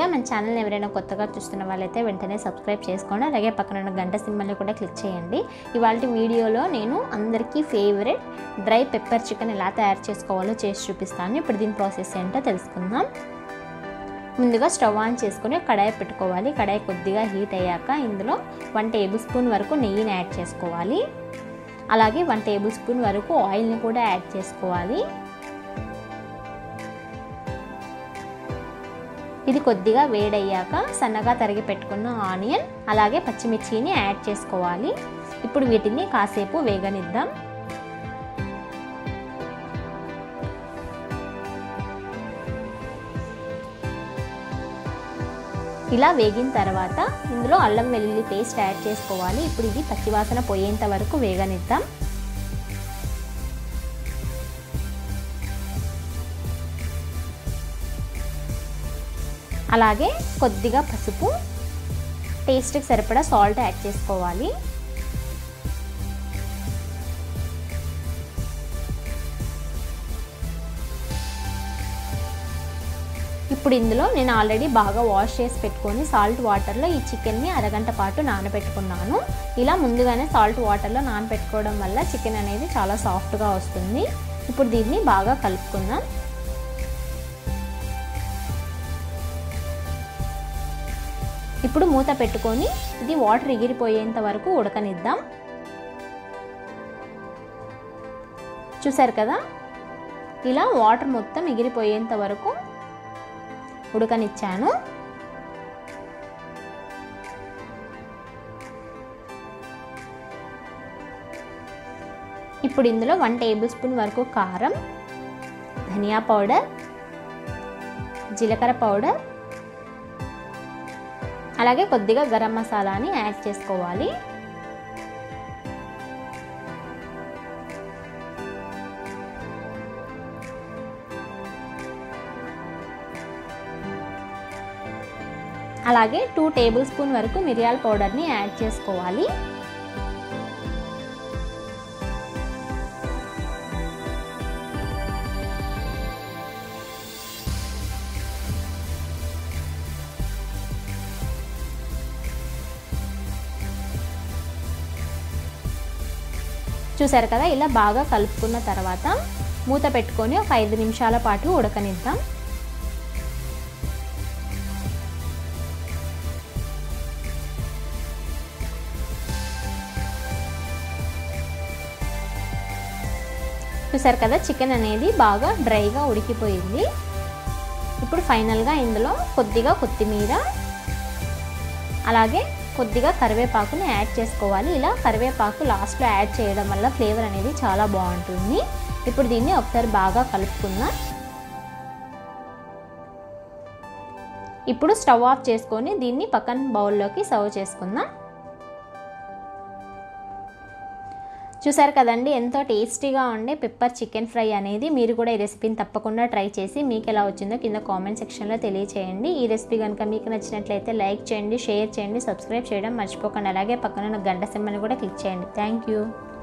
ముందుగా మన ఛానల్ ఎవరైనా కొత్తగా చూస్తున్న వాళ్ళైతే వెంటనే సబ్స్క్రైబ్ చేసుకోండి అలాగే పక్కన ఉన్న గంట సింబల్ని కూడా క్లిక్ చేయండి ఇవాళ వీడియోలో నేను అందరికీ ఫేవరెట్ డ్రై పెప్పర్ చికెన్ ఎలా తయారు చేసుకోవాలో చేసి చూపిస్తాను ఇప్పుడు దీని ప్రాసెస్ ఏంటో తెలుసుకుందాం ముందుగా స్టవ్ ఆన్ చేసుకుని కడాయి పెట్టుకోవాలి కడాయి కొద్దిగా హీట్ అయ్యాక ఇందులో వన్ టేబుల్ స్పూన్ వరకు నెయ్యిని యాడ్ చేసుకోవాలి అలాగే వన్ టేబుల్ స్పూన్ వరకు ఆయిల్ని కూడా యాడ్ చేసుకోవాలి ఇది కొద్దిగా వేడయ్యాక సన్నగా తరిగి పెట్టుకున్న ఆనియన్ అలాగే పచ్చిమిర్చిని యాడ్ చేసుకోవాలి ఇప్పుడు వీటిని కాసేపు వేగనిద్దాం ఇలా వేగిన తర్వాత ఇందులో అల్లం వెల్లుల్లి పేస్ట్ యాడ్ చేసుకోవాలి ఇప్పుడు ఇది పచ్చివాసన పోయేంత వరకు వేగనిద్దాం అలాగే కొద్దిగా పసుపు టేస్ట్కి సరిపడా సాల్ట్ యాడ్ చేసుకోవాలి ఇప్పుడు ఇందులో నేను ఆల్రెడీ బాగా వాష్ చేసి పెట్టుకొని సాల్ట్ వాటర్లో ఈ చికెన్ని అరగంట పాటు నానబెట్టుకున్నాను ఇలా ముందుగానే సాల్ట్ వాటర్లో నానబెట్టుకోవడం వల్ల చికెన్ అనేది చాలా సాఫ్ట్గా వస్తుంది ఇప్పుడు దీన్ని బాగా కలుపుకుందాం ఇప్పుడు మూత పెట్టుకొని ఇది వాటర్ ఎగిరిపోయేంత వరకు ఉడకనిద్దాం చూసారు కదా ఇలా వాటర్ మొత్తం ఎగిరిపోయేంత వరకు ఉడకనిచ్చాను ఇప్పుడు ఇందులో వన్ టేబుల్ స్పూన్ వరకు కారం ధనియా పౌడర్ జీలకర్ర పౌడర్ అలాగే కొద్దిగా గరం మసాలాని యాడ్ చేసుకోవాలి అలాగే టూ టేబుల్ స్పూన్ వరకు మిరియాల పౌడర్ని యాడ్ చేసుకోవాలి చూసారు కదా ఇలా బాగా కలుపుకున్న తర్వాత మూత పెట్టుకొని ఒక ఐదు నిమిషాల పాటు ఉడకనిద్దాం చూసారు కదా చికెన్ అనేది బాగా డ్రైగా ఉడికిపోయింది ఇప్పుడు ఫైనల్గా ఇందులో కొద్దిగా కొత్తిమీర అలాగే కొద్దిగా కరివేపాకుని యాడ్ చేసుకోవాలి ఇలా కరివేపాకు లాస్ట్లో యాడ్ చేయడం వల్ల ఫ్లేవర్ అనేది చాలా బాగుంటుంది ఇప్పుడు దీన్ని ఒకసారి బాగా కలుపుకుందాం ఇప్పుడు స్టవ్ ఆఫ్ చేసుకొని దీన్ని పక్కన బౌల్లోకి సర్వ్ చేసుకుందాం చూసారు కదండి ఎంతో టేస్టీగా ఉండే పెప్పర్ చికెన్ ఫ్రై అనేది మీరు కూడా ఈ రెసిపీని తప్పకుండా ట్రై చేసి మీకు ఎలా వచ్చిందో కింద కామెంట్ సెక్షన్లో తెలియచేయండి ఈ రెసిపీ కనుక మీకు నచ్చినట్లయితే లైక్ చేయండి షేర్ చేయండి సబ్స్క్రైబ్ చేయడం మర్చిపోకండి అలాగే పక్కన గంట సింబల్ని కూడా క్లిక్ చేయండి థ్యాంక్ యూ